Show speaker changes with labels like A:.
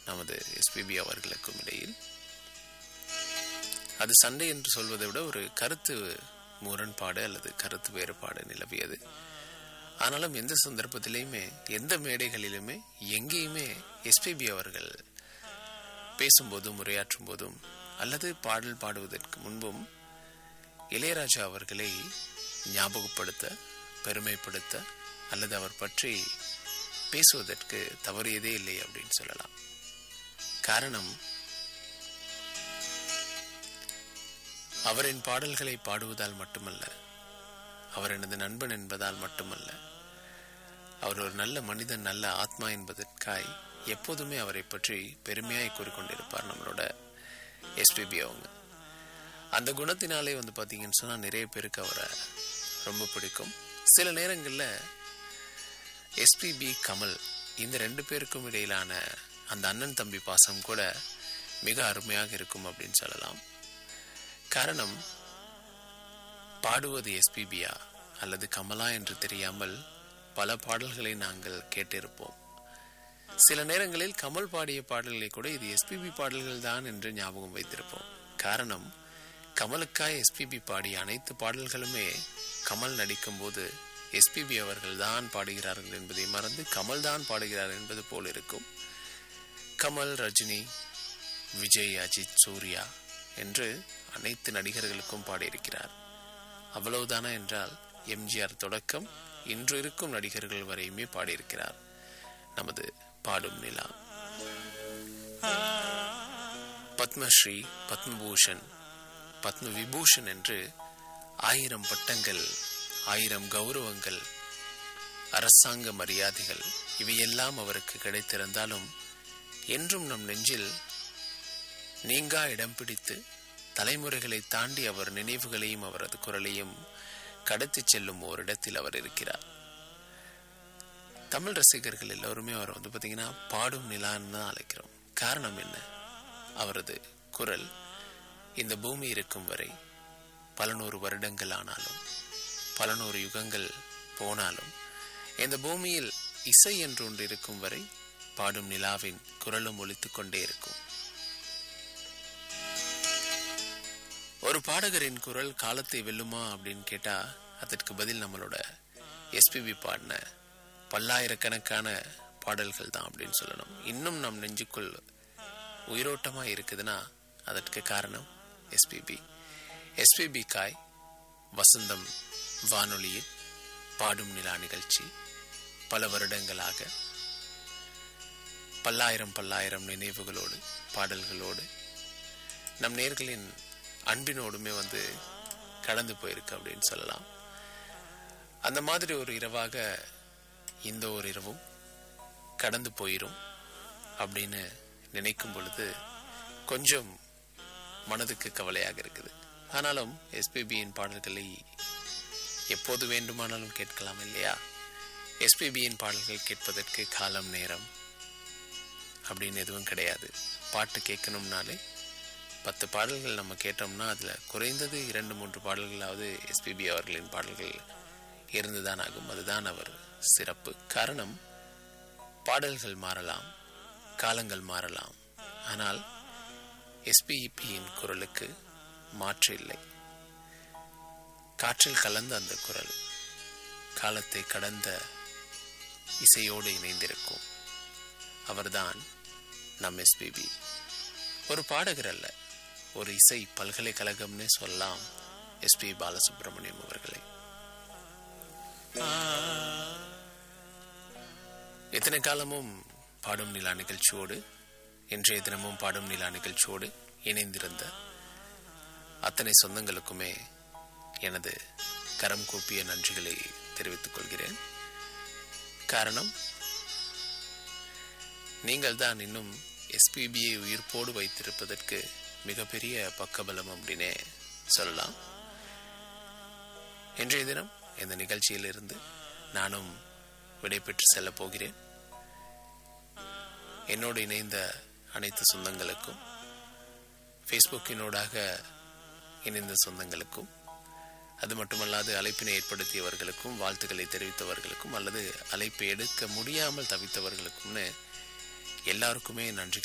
A: நமது எஸ்பிபி அவர்களுக்கும் இடையில் அது சண்டை என்று சொல்வதை விட ஒரு கருத்து முரண்பாடு அல்லது கருத்து வேறுபாடு நிலவியது ஆனாலும் எந்த சந்தர்ப்பத்திலையுமே எந்த மேடைகளிலுமே எங்கேயுமே எஸ்பிபி அவர்கள் பேசும்போதும் உரையாற்றும் போதும் அல்லது பாடல் பாடுவதற்கு முன்பும் இளையராஜா அவர்களை ஞாபகப்படுத்த பெருமைப்படுத்த அல்லது அவர் பற்றி பேசுவதற்கு தவறியதே இல்லை அப்படின்னு சொல்லலாம் காரணம் அவரின் பாடல்களை பாடுவதால் மட்டுமல்ல அவர் எனது நண்பன் என்பதால் மட்டுமல்ல அவர் ஒரு நல்ல மனிதன் நல்ல ஆத்மா என்பதற்காய் எப்போதுமே அவரை பற்றி பெருமையாய் கூறிக்கொண்டிருப்பார் நம்மளோட எஸ்பிபி அவங்க அந்த குணத்தினாலே வந்து பார்த்தீங்கன்னு சொன்னால் நிறைய பேருக்கு அவரை ரொம்ப பிடிக்கும் சில நேரங்களில் எஸ்பிபி கமல் இந்த ரெண்டு பேருக்கும் இடையிலான அந்த அண்ணன் தம்பி பாசம் கூட மிக அருமையாக இருக்கும் அப்படின்னு சொல்லலாம் காரணம் பாடுவது எஸ்பிபியா அல்லது கமலா என்று தெரியாமல் பல பாடல்களை நாங்கள் கேட்டிருப்போம் சில நேரங்களில் கமல் பாடிய பாடல்களை கூட இது எஸ்பிபி பாடல்கள் தான் என்று ஞாபகம் வைத்திருப்போம் காரணம் கமலுக்காய் எஸ்பிபி பாடிய அனைத்து பாடல்களுமே கமல் நடிக்கும் போது எஸ்பிபி அவர்கள் தான் பாடுகிறார்கள் என்பதை மறந்து கமல் தான் பாடுகிறார் என்பது போல் இருக்கும் கமல் ரஜினி விஜய் அஜித் சூர்யா என்று அனைத்து நடிகர்களுக்கும் பாடியிருக்கிறார் அவ்வளவுதானா என்றால் எம்ஜிஆர் தொடக்கம் இன்று இருக்கும் நடிகர்கள் வரையுமே பாடியிருக்கிறார் நமது பாடும் நிலா பத்மஸ்ரீ பத்மபூஷன் பத்ம விபூஷன் என்று ஆயிரம் பட்டங்கள் ஆயிரம் கௌரவங்கள் அரசாங்க மரியாதைகள் இவையெல்லாம் அவருக்கு கிடைத்திருந்தாலும் என்றும் நம் நெஞ்சில் நீங்கா இடம் பிடித்து தலைமுறைகளை தாண்டி அவர் நினைவுகளையும் அவரது குரலையும் கடத்தி செல்லும் ஓரிடத்தில் அவர் இருக்கிறார் தமிழ் ரசிகர்கள் எல்லோருமே அவர் வந்து பார்த்தீங்கன்னா பாடும் நிலான்னு தான் அழைக்கிறோம் காரணம் என்ன அவரது குரல் இந்த பூமி இருக்கும் வரை பல நூறு வருடங்கள் ஆனாலும் பல நூறு யுகங்கள் போனாலும் இந்த பூமியில் இசை என்று ஒன்று இருக்கும் வரை பாடும் நிலாவின் குரலும் ஒலித்துக் கொண்டே இருக்கும் ஒரு பாடகரின் குரல் காலத்தை வெல்லுமா அப்படின்னு கேட்டா அதற்கு பதில் நம்மளோட எஸ்பிபி பாடின பல்லாயிரக்கணக்கான பாடல்கள் தான் அப்படின்னு சொல்லணும் இன்னும் நம் நெஞ்சுக்குள் உயிரோட்டமா இருக்குதுன்னா அதற்கு காரணம் எஸ்பிபி எஸ்பிபி காய் வசந்தம் வானொலியில் பாடும் நிலா நிகழ்ச்சி பல வருடங்களாக பல்லாயிரம் பல்லாயிரம் நினைவுகளோடு பாடல்களோடு நம் நேர்களின் அன்பினோடுமே வந்து கடந்து போயிருக்கு அப்படின்னு சொல்லலாம் அந்த மாதிரி ஒரு இரவாக இந்த ஒரு இரவும் கடந்து போயிரும் அப்படின்னு நினைக்கும் பொழுது கொஞ்சம் மனதுக்கு கவலையாக இருக்குது ஆனாலும் எஸ்பிபியின் பாடல்களை எப்போது வேண்டுமானாலும் கேட்கலாம் இல்லையா எஸ்பிபியின் பாடல்கள் கேட்பதற்கு காலம் நேரம் அப்படின்னு எதுவும் கிடையாது பாட்டு கேட்கணும்னாலே பத்து பாடல்கள் நம்ம கேட்டோம்னா அதில் குறைந்தது இரண்டு மூன்று பாடல்களாவது எஸ்பிபி அவர்களின் பாடல்கள் இருந்துதான் ஆகும் அதுதான் அவர் சிறப்பு காரணம் பாடல்கள் மாறலாம் காலங்கள் மாறலாம் ஆனால் எஸ்பிஇபியின் குரலுக்கு மாற்று இல்லை காற்றில் கலந்த அந்த குரல் காலத்தை கடந்த இசையோடு இணைந்திருக்கும் அவர்தான் நம் எஸ்பிபி ஒரு பாடகர் அல்ல ஒரு இசை பல்கலைக்கழகம்னே சொல்லலாம் எஸ்பி பாலசுப்ரமணியம் அவர்களை எத்தனை காலமும் பாடும் நிலா நிகழ்ச்சியோடு இன்றைய தினமும் பாடும் நிலா நிகழ்ச்சியோடு இணைந்திருந்த அத்தனை சொந்தங்களுக்குமே எனது கரம் கூப்பிய நன்றிகளை தெரிவித்துக் கொள்கிறேன் காரணம் நீங்கள் தான் இன்னும் எஸ்பிபியை உயிர்ப்போடு வைத்திருப்பதற்கு மிகப்பெரிய பக்கபலம் அப்படின்னே சொல்லலாம் இன்றைய தினம் இந்த நிகழ்ச்சியிலிருந்து நானும் விடைபெற்று செல்லப் போகிறேன் என்னோடு இணைந்த அனைத்து சொந்தங்களுக்கும் ஃபேஸ்புக்கினூடாக இணைந்த சொந்தங்களுக்கும் அது மட்டுமல்லாது அழைப்பினை ஏற்படுத்தியவர்களுக்கும் வாழ்த்துக்களை தெரிவித்தவர்களுக்கும் அல்லது அழைப்பை எடுக்க முடியாமல் தவித்தவர்களுக்கும்னு எல்லாருக்குமே நன்றி